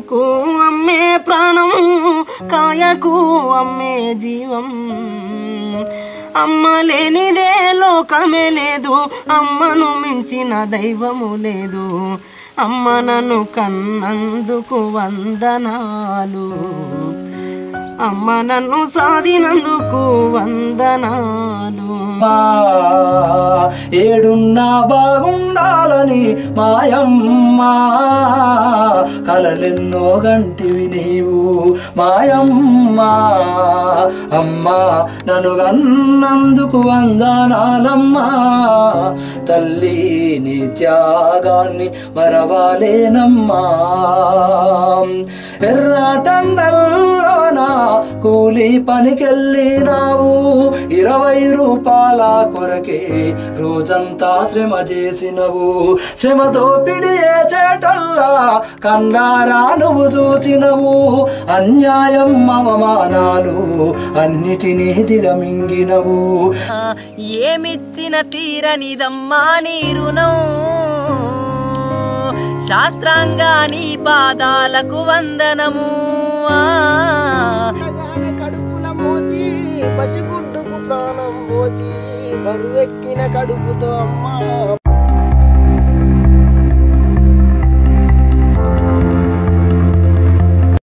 బ్రతుకు అమ్మే ప్రాణం కాయకు అమ్మే జీవం అమ్మ లేనిదే లోకమే లేదు అమ్మను మించిన దైవము లేదు అమ్మ నన్ను కన్నందుకు వందనాలు అమ్మ నన్ను సాధినందుకు వందనాలు మా ఏడున్నా బాగుండాలని మాయమ్మ కలలెన్నో గంటివి నీవు మాయమ్మ అమ్మ నన్ను గన్నందుకు వందనాలమ్మా తల్లి నీ త్యాగాన్ని మరవాలేనమ్మా ఎర్రటండల్లోన కూలి పనికెళ్ళినావు ఇరవై రూపాయల కొరకే రోజంతా శ్రమ చేసినవు శ్రమతో పిడి చేటల్లా కన్నారా నువ్వు చూసినవు అన్యాయం అవమానాలు అన్నిటినీ దిగమింగినవు ఏమిచ్చిన తీరనిదమ్మా నీ రుణం శాస్త్రాంగా నీ పాదాలకు వందనము ఆ. గాన కడుపుల మోసి పసిగుడ్డుకు ప్రాణం పోసి బరువెక్కిన కడుపుతో అమ్మ